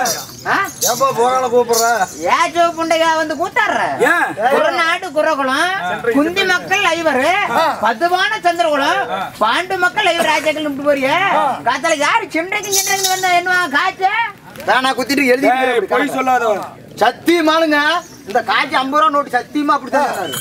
ஆ? ஏப்பா போகால கூப்பிடுற ஏன் சிவ புண்டையா வந்து கூத்தாடுற ஏன் குரநாடு குரகுலம் குந்தி மக்கள் ஐவர் பதுவான சந்திரகுலம் பாண்டு மக்கள் ஐவர் ராஜாக்கள் நின்று போறிய காத்தால யாரு சின்றைக்கு சின்றைக்கு வந்தா என்ன காய்ச்ச வேணா குத்திட்டு எழுதி ஏய், பொய் சொல்லாத சத்தியமானுங்க இந்த காய்ச்சி ஐம்பது ரூபா நோட்டு சத்தியமா அப்படித்தான் சொன்னாரு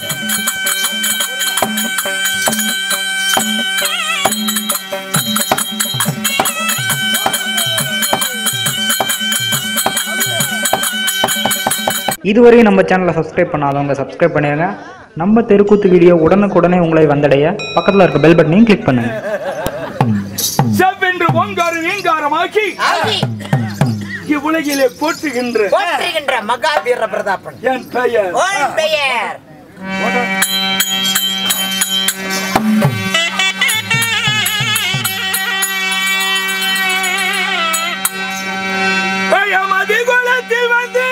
இதுவரையும் நம்ம சேனலை சப்ஸ்கிரைப் பண்ணாதவங்க சப்ஸ்கிரைப் பண்ணிடுங்க நம்ம தெருக்கூத்து வீடியோ உடனுக்குடனே உங்களை வந்தடைய பக்கத்தில் இருக்க பெல் பட்டனையும் கிளிக் பண்ணுங்க செவ்வென்று ஓங்காரம் ஏங்காரமாக்கி இவ்வுலகிலே போற்றுகின்ற போற்றுகின்ற மகாவீர பிரதாபன் என் பெயர் ஓன் பெயர் பயமதி குலத்தில் வந்து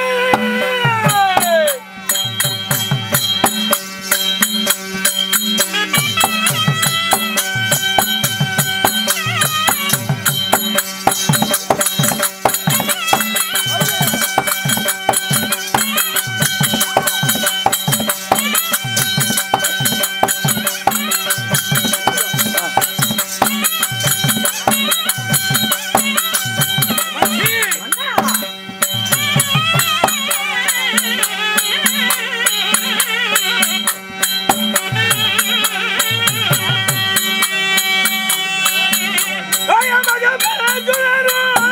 பயமதி குலத்தில்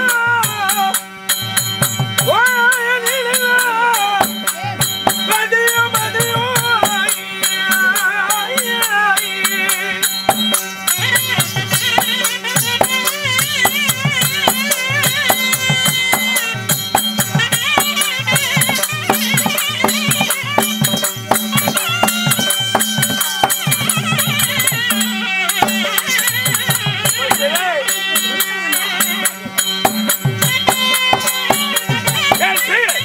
என் பெயர்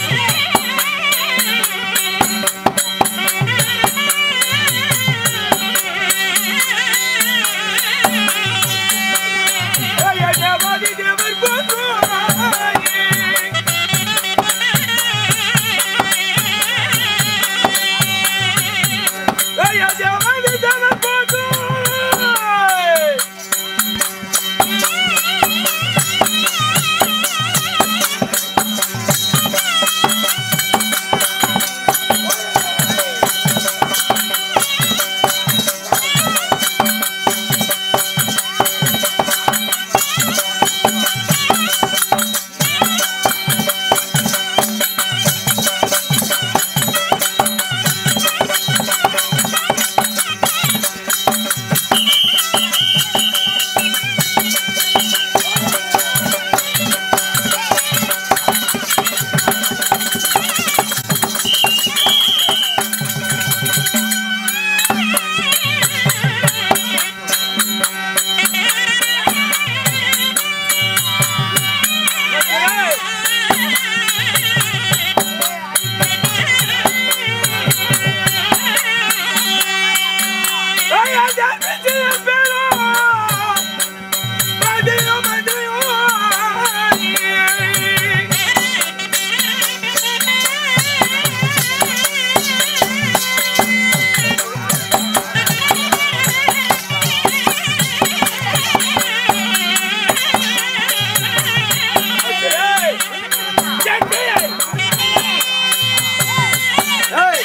தேவாதி தேவர் போற்றுவாயே. ஐயா தேவாதி தேவர் போற்றுவாயே. ஐயா தேவாதி தேவர் போற்றுவாயே. மதியோ மதியோ என் பெயர் ஏய்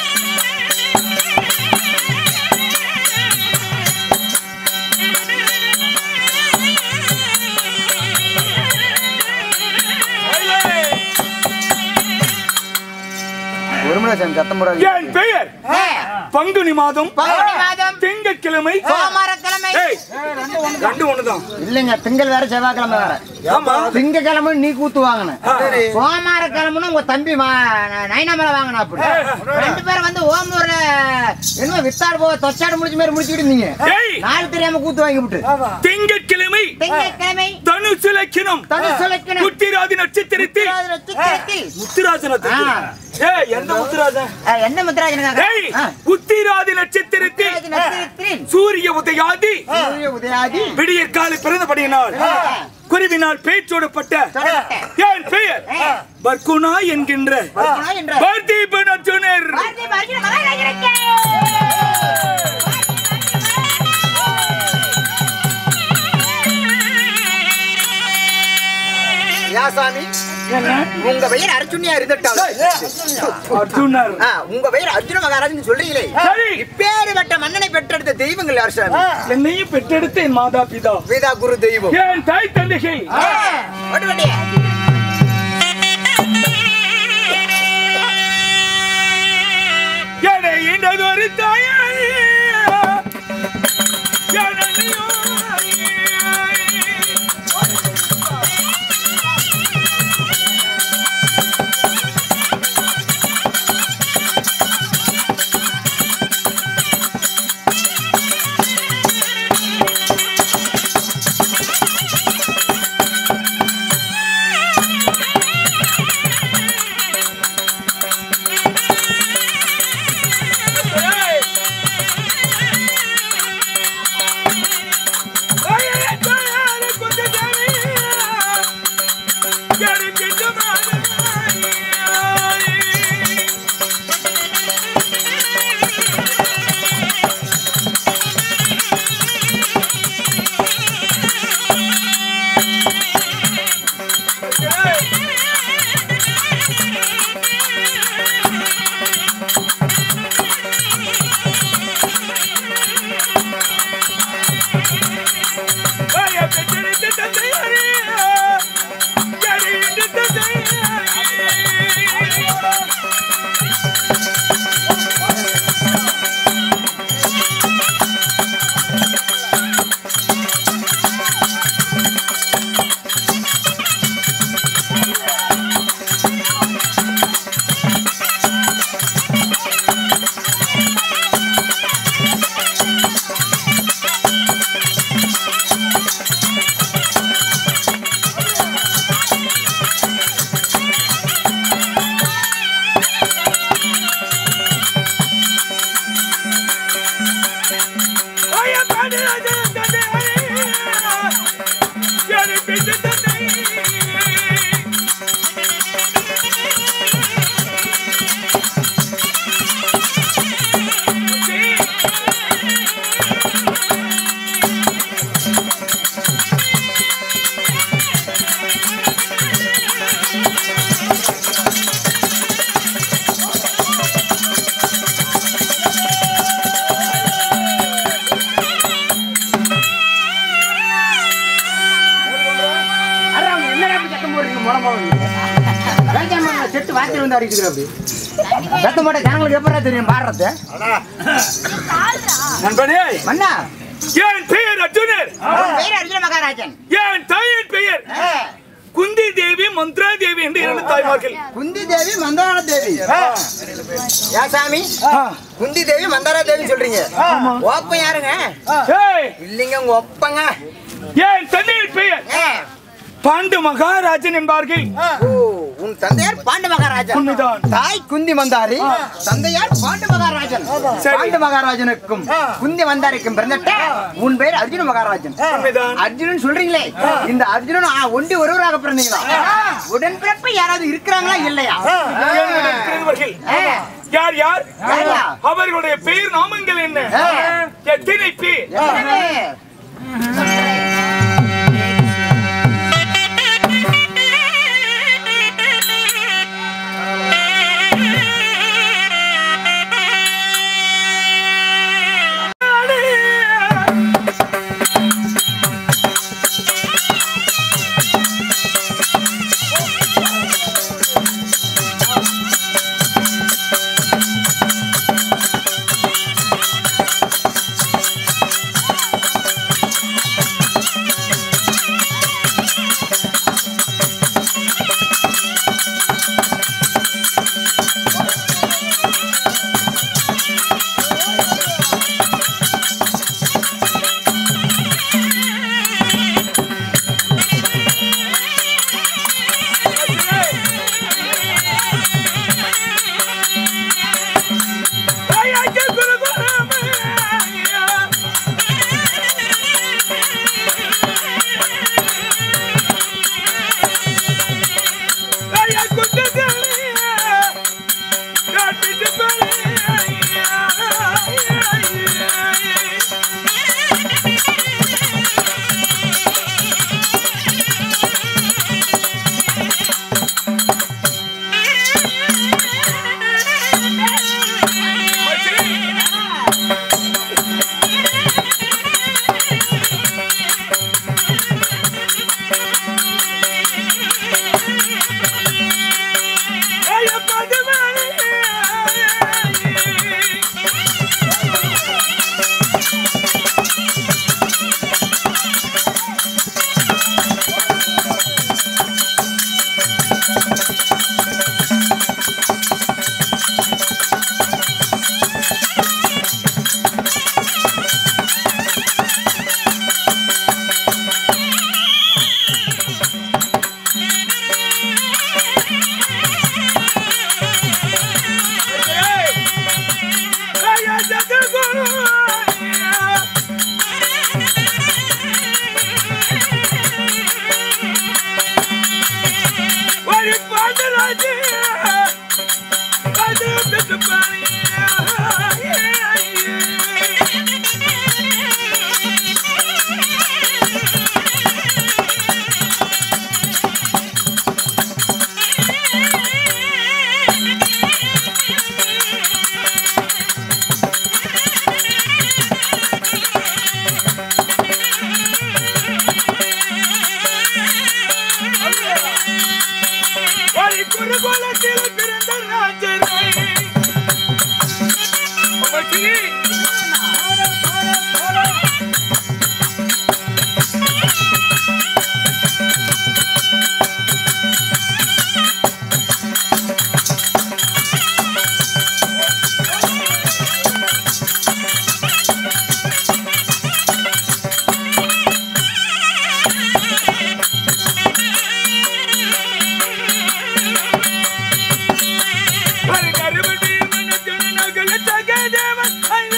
ஒரு மணி நேரம் சத்தம் போடாது என் பெயர் பங்குனி மாதம் பங்குனி மாதம் திங்கட்கிழமை சோமவாரக்கிழமை ஏய், ரெண்டு ஒண்ணுதான் இல்லைங்க திங்கள் வேற செவ்வாய்க்கிழமை வேற ஆமா திங்கக்கிழமை நீ கூத்து வாங்கின சோமாரக்கிழமைன்னு உங்க தம்பி நைனாமலை வாங்கினா அப்படி ரெண்டு பேரும் வந்து ஓமூர்ல என்ன வித்தாடு போ தொச்சாடு முடிச்ச மாதிரி முடிச்சுக்கிட்டு இருந்தீங்க ஏய் நாள் தெரியாம கூத்து வாங்கி விட்டு திங்கட்கிழமை திங்கட்கிழமை திங்கட்கிழமை தனுசு லட்சணம் தனுசு லக்கினம். முத்திராதி நட்சத்திரத்தில் உத்திராத நட்சத்திரத்தில். முத்துராஜனத்துக்கு ஆ. ஏய் எந்த முத்துராஜன் ஆ, என்ன முத்திராஜனுக்காக ஏய் உத்திராதி நட்சத்திரத்தில் உத்திராத நட்சத்திரத்தில் சூரிய உதயாதி சூரிய உதயாதி விடியற் காலை பிறந்தபடியினால் குருவினால் பேச்சோடப்பட்ட தொடரப்பட்ட. என் பெயர் பர்குனா என்கின்ற பர்குணா என்ற பார்த்திபன் அர்ஜுனர் பாரதி பாரதி மகாராஜனுக்கு. யாசாமி உங்க பெயர் அர்ஜுனியா இருந்துட்டாலும் அர்ஜுனர் ஆ, உங்க பெயர் அர்ஜுன மகாராஜன் சொல்றீங்களே சரி இப்பேறுபட்ட மன்னனை பெற்றெடுத்த தெய்வங்கள் யார் சாமி என்னையும் பெற்றெடுத்த என் மாதா பிதா வேதா குரு தெய்வம் என் தாய் தந்தைகள் வடுவடியா. என்னை ஈண்டதொரு தாயாரே எனனையோ ஏய். தாயாரே, தாயாரே, குந்த தாயாரே. யாரை பெற்றமானே. தாயை பெற்றெடுத்த தந்தையாரே. யாரை ஈன்ற தந்தையாரே. தாயை பெற்றெடுத்த தந்தையாரே. யாரை பெற்ற தந்தையாரே. அடா, அவங்க என்னடா இப்படி சத்தம் போடுறீங்க, முறை முறை? வேண்டாம் மகனே, செத்து வாத்திட்டு வந்து அடிக்குது அப்படி. சத்தம் போட்டா ஜனங்களுக்கு எப்படா தெரியும் பாடுறது நண்பனே மன்னா என் பெயர் அர்ஜுனர் உன் பெயர் அர்ஜுன மகாராஜன் என் தாயின் பெயர் குந்தி தேவி மந்த்ரா தேவி என்று இரண்டு தாய்மார்கள் குந்தி தேவி மந்தார தேவி யா சாமி குந்தி தேவி மந்தாரா தேவி சொல்றீங்க ஓப்பன் யாருங்க ஏய், இல்லைங்க உங்க ஒப்பங்க என் தந்தையின் பெயர் பாண்டு மகாராஜன் என்பார்கள் ஓ உன் தந்தையார் பாண்டு மகாராஜன் உண்மைதான். தாய் குந்தி மந்தாரி தந்தையார் பாண்டு மகாராஜன் சரி. பாண்டு மகாராஜனுக்கும் குந்தி மந்தாரிக்கும் பிறந்தட்ட உன் பெயர் அர்ஜுன மகாராஜன் உண்மைதான். அர்ஜுனன் சொல்றீங்களே இந்த அர்ஜுனன் ஆ, ஒண்டி ஒருவராக பிறந்தீங்களா உடன்பிறப்பு யாராவது இருக்கிறாங்களா இல்லையா என்னுடன் பிறந்தவர்கள். யார் யார் யாரா? அவர்களுடைய பெயர் நாமங்கள் என்ன எத்தனை பேர் எத்தனை? ஏய் ஐயா குட்டத்தாலே காட்டுச்சு பாரு ஐயா பதுமானே ஐயா சத்துகுரு ஒரு பாடலாஜி அது பெற்று பாரு ஒரு குருகுலத்தில் பிறந்த ராஜரை அம்மாச்சி, ஒரு கருவடி மனத்தின் நகல தகதேவன் ஐயா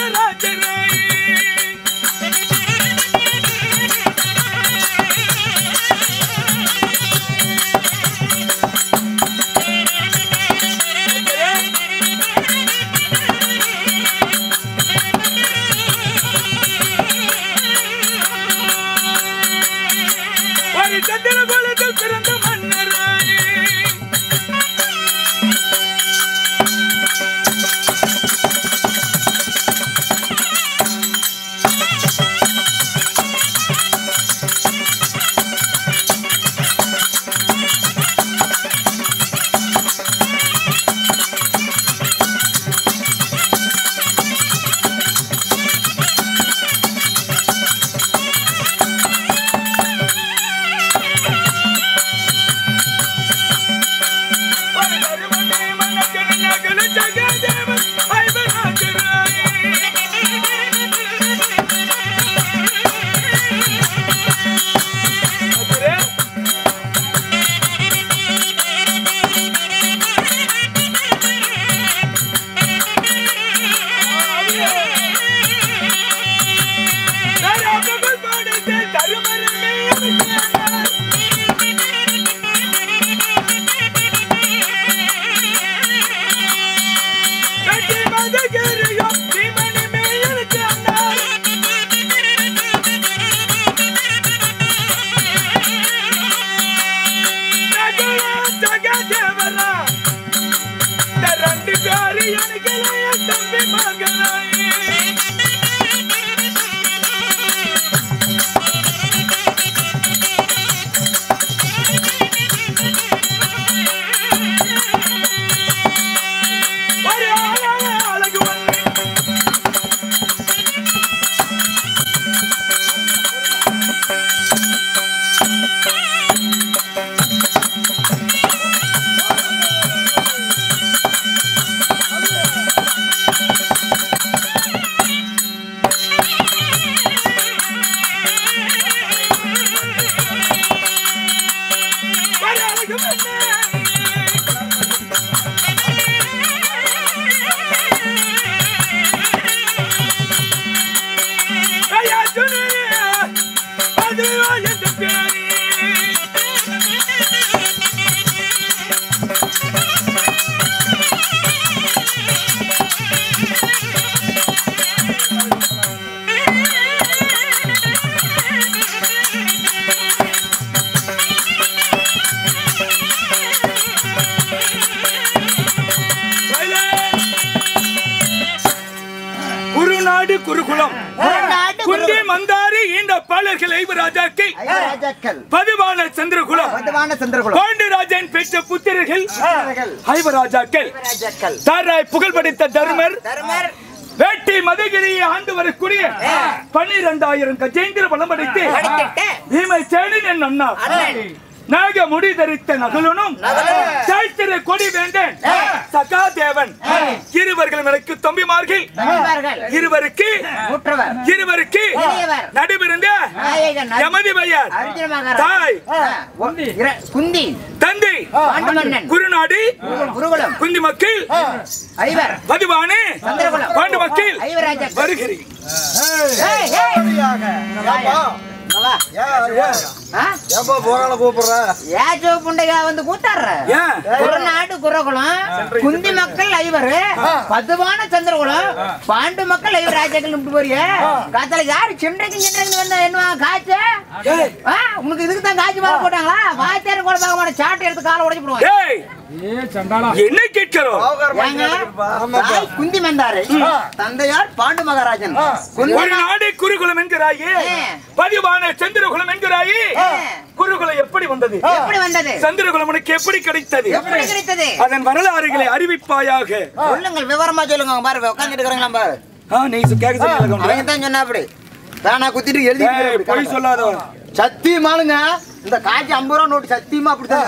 குருகுலம் குருநாடு குந்தி மந்தாரி இந்த பாலர்கள் ஐவ ராஜாக்கை ஐவர் ராஜாக்கள் பதிவான சந்திரகுலம் பதுவான சந்திரகுலம் பாண்டியராஜன் பெற்ற புத்திரர்கள் புத்திரர்கள். ஐவராஜாக்கள் ராஜாக்கள் தாராய் புகழ் படித்த தர்மர் தர்மர் வேட்டி மதகிரியை ஆண்டு வரக்கூடிய பன்னிரண்டாயிரம் கஜேந்திர பலம் படைத்து படித்திட்ட பீமை சேனின் என் அண்ணா அண்ணன். நாக முடி தரித்த நகலனும் சாய்த்திர கொடி வேந்தன் சகாதேவன் இருவர்களும் எனக்கு தம்பிமார்கள் தம்பிமார்கள். இருவருக்கு கூற்றவர் இருவருக்கு பெரியவர். நடுவிருந்த நாயகன் யமதி பெயர் அர்ஜுன மகாராஜ் தாய் ஆ, ஒ- இர- குந்தி தந்தை பாண்டு மன்னன் குருநாடு குருகுலம் குந்தி மக்கள் ஐவர் பதிவானே சந்திரகுலம் பாண்டு மக்கள் ஐவராஜாக்கள் வருகிறேன் ஏய், ஏய். இங்க வா. ஆ? ஏப்பா போறான கூப்பிடுற ஏன் சிவப்பு புண்டையா வந்து கூத்தாடுற ஏன் குருநாடு குரகுலம் குந்தி மக்கள் ஐவர் பதுவான சந்திரகுலம் பாண்டு மக்கள் ஐவர் ராஜாக்கள் நின்று போறிய காத்தால யாரு சின்றைக்கு சின்றைக்கு வந்தா என்ன காய்ச்ச ஆ, உனக்கு இதுக்கு தான் காய்ச்சி மேல போட்டாங்களா வாய்த்தேரம் கூட பார்க்க மாட்டேன் சாட்டை எடுத்து காலை உடைச்சு போடுவாங்க ஏய் என்ன கேட்கிறோம் ஏங்க, தாய் குந்தி மந்தாரை தந்தையார் பாண்டு மகாராஜன் குந்தி ஒரு நாடு குருகுலம் என்கிறாயே ஆ. பதிவான சந்திரகுலம் என்கிறாயே ஆ. குருகுலம் எப்படி வந்தது எப்படி வந்தது சந்திரகுலம் உனக்கு எப்படி கிடைத்தது எப்படி கிடைத்தது அதன் வரலாறுகளை அறிவிப்பாயாக சொல்லுங்கள் விவரமா சொல்லுங்க அவங்க பாரு உட்காந்துட்டு இருக்கிறாங்களா பாரு ஆ, நீ சொ- கேட்க சொன்னீங்களா கவுண்டரே? அவங்க தான் சொன்னா அப்படி தானா குத்திட்டு எழுதி ஏய், பொய் சொல்லாத சத்தியமானுங்க இந்த காய்ச்சி ஐம்பது ரூபா நோட்டு சத்தியமா அப்படித்தான்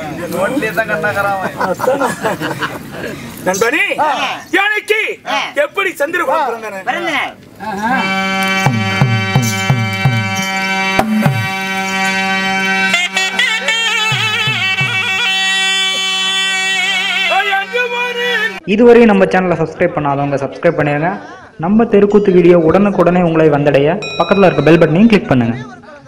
சொன்னாரு நண்பனே ஆ. எனக்கு ஆ. எப்படி சந்திரகுலம் பிறந்தன பிறந்த நாள் அங்கு ஒரு இதுவரை நம்ம சேனலை சப்ஸ்கிரைப் பண்ணாதவங்க சப்ஸ்கிரைப் பண்ணிடுங்க நம்ம தெருக்கூத்து வீடியோ உடனுக்குடனே உங்களை வந்தடைய பக்கத்தில் இருக்க பெல் பட்டனையும் கிளிக் பண்ணுங்கள்